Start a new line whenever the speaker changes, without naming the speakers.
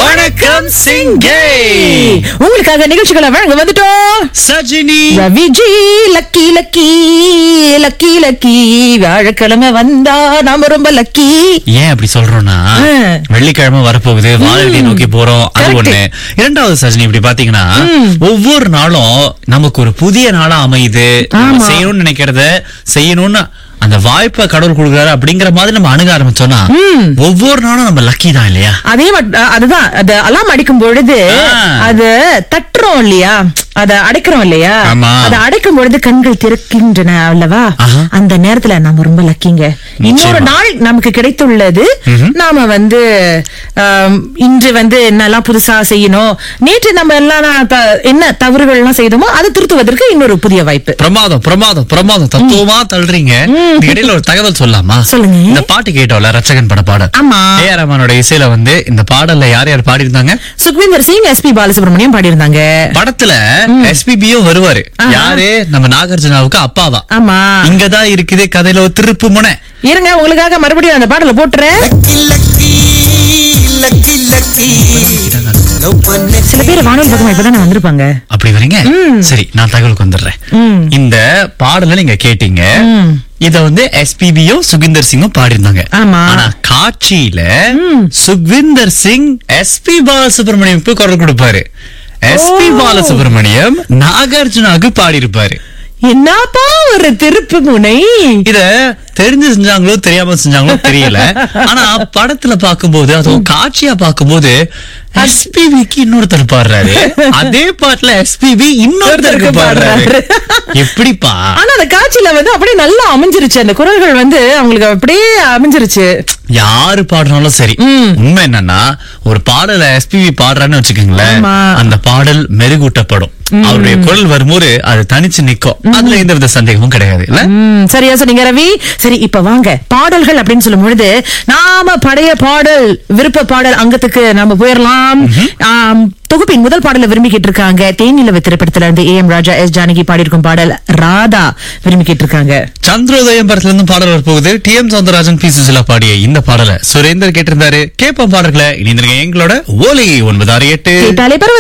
வணக்கம் சிங்கே
உங்களுக்காக நிகழ்ச்சிகளை வழங்க வந்துட்டோம்
Sajini
Raviji lucky lucky lucky lucky வியாழக்கிழமை வந்தா நாம ரொம்ப லக்கி
ஏன் அப்படி சொல்றோம்னா
ஆ.
வெள்ளிக்கிழமை வரப்போகுது வாழை நோக்கி போறோம் அது
Correct.
ஒண்ணு இரண்டாவது சஜினி இப்படி பாத்தீங்கன்னா ஒவ்வொரு நாளும் நமக்கு ஒரு புதிய நாளா அமையுது நம்ம
ஆமா.
செய்யணும்னு நினைக்கிறத செய்யணும்னு அந்த வாய்ப்பை கடவுள் கொடுக்குறாரு அப்படிங்கிற மாதிரி நம்ம அணுக ஆரம்பிச்சோம்னா ஒவ்வொரு நாளும் நம்ம லக்கி தான் இல்லையா
அதே மட்- அ- அதுதான் அது அலாம் அடிக்கும் பொழுது
ஆ.
அது தட்டுறோம் இல்லையா அத அடைக்கிறோம் இல்லையா
ஆமா.
அத அடைக்கும் பொழுது கண்கள் திறக்கின்றன அல்லவா
ஆஹா.
அந்த நேரத்துல நம்ம ரொம்ப லக்கிங்க இன்னொரு
நிச்சயமா.
நாள் நமக்கு கிடைத்துள்ளது நாம வந்து ஆம், இன்று வந்து என்னெல்லாம் புதுசா செய்யணும் நேற்று நம்ம எல்லாம் நான் த- என்ன தவறுகள் எல்லாம் செய்தோமோ அதை திருத்துவதற்கு இன்னொரு புதிய வாய்ப்பு
பிரமாதம் பிரமாதம் பிரமாதம் தத்துவமா தள்ளுறீங்க இதுக்கு இடையில ஒரு தகவல் சொல்லலாமா
சொல்லுங்க.
இந்த பாட்டு கேட்டோம்ல ரச்சகன் பட பாடல்
ஆமா.
ஏ ஆர் ரஹ்மானோட இசையில வந்து இந்த பாடல்ல யார் யார் பாடியிருந்தாங்க
சுக்விந்தர் சிங் எஸ் பி பாலசுப்ரமணியம் பாடியிருந்தாங்க
படத்துல எஸ்பிபியும் வருவாரு
ஆஹா.
யாரு நம்ம நாகார்ஜுனாவுக்கு அப்பாவா
ஆமா
இங்கதான் இருக்குது கதையில ஒரு திருப்பு முனை
இருங்க உங்களுக்காக மறுபடியும் அந்த பாடல போட்டுறேன்
லக்கி லக்கி லவ் பண்ண
சில பேர் வானொலி பக்கம் இப்பதானே வந்திருப்பாங்க
அப்படி வரீங்க சரி நான் தகவலுக்கு வந்துடுறேன்
ம்.
இந்த பாடலை நீங்க கேட்டீங்க
ம்.
இத வந்து எஸ்பிபியும் சுகிந்தர் சிங்கும் பாடியிருந்தாங்க
ஆமா.
ஆனா காட்சியில சுக்விந்தர் சிங் எஸ்பி பாலசுப்ரமணியம்க்கு குரல் கொடுப்பாரு எஸ்பி பாலசுப்ரமணியம் நாகார்ஜுனாவுக்கு பாடியிருப்பாரு
என்னப்பா ஒரு திருப்பு முனை
இத தெரிஞ்சு செஞ்சாங்களோ தெரியாம செஞ்சாங்களோ தெரியல ஆனா படத்துல பாக்கும்போது அதுவும் காட்சியா பாக்கும்போது எஸ்பிபிக்கு இன்னொருத்தர் பாடுறாரு அதே பாட்டுல எஸ்பிபி இன்னொருத்தருக்கு பாடுறாரு எப்படிப்பா
ஆனா அந்த காட்சியில வந்து அப்படியே நல்லா அமைஞ்சிருச்சு அந்த குரல்கள் வந்து அவங்களுக்கு அப்படியே அமைஞ்சிருச்சு
யாரு பாடினாலும் சரி உண்மை என்னன்னா ஒரு பாடல எஸ்பிபி பாடுறான்னு வச்சுக்கோங்களேன்
ஆமா.
அந்த பாடல் மெருகூட்டப்படும் அவருடைய குரல் வரும்போது அது தனிச்சு நிக்கும் அதுல எந்தவித சந்தேகமும் கிடையாது இல்ல
ம், சரியா சொன்னீங்க ரவி சரி இப்ப வாங்க பாடல்கள் அப்படின்னு சொல்லும் பொழுது நாம பழைய பாடல் விருப்ப பாடல் அங்கத்துக்கு நாம போயிடலாம் ஆம், தொகுப்பின் முதல் பாடல விரும்பி கேட்டிருக்காங்க தேனிலவு திரைப்படத்துல இருந்து A M Raja S Janaki பாடியிருக்கும் பாடல் ராதா விரும்பி கேட்டிருக்காங்க
சந்திரோதயம் படத்துல இருந்து பாடல் வரப்போகுது T M Soundararajan P Susheela பாடிய இந்த பாடலை சுரேந்தர் கேட்டிருந்தாரு கேப்ப பாடல்களை இணைந்திருக்க எங்களோட ஓலை ஒன்பது ஆறு எட்டு
கேட்டாலே பரவசம்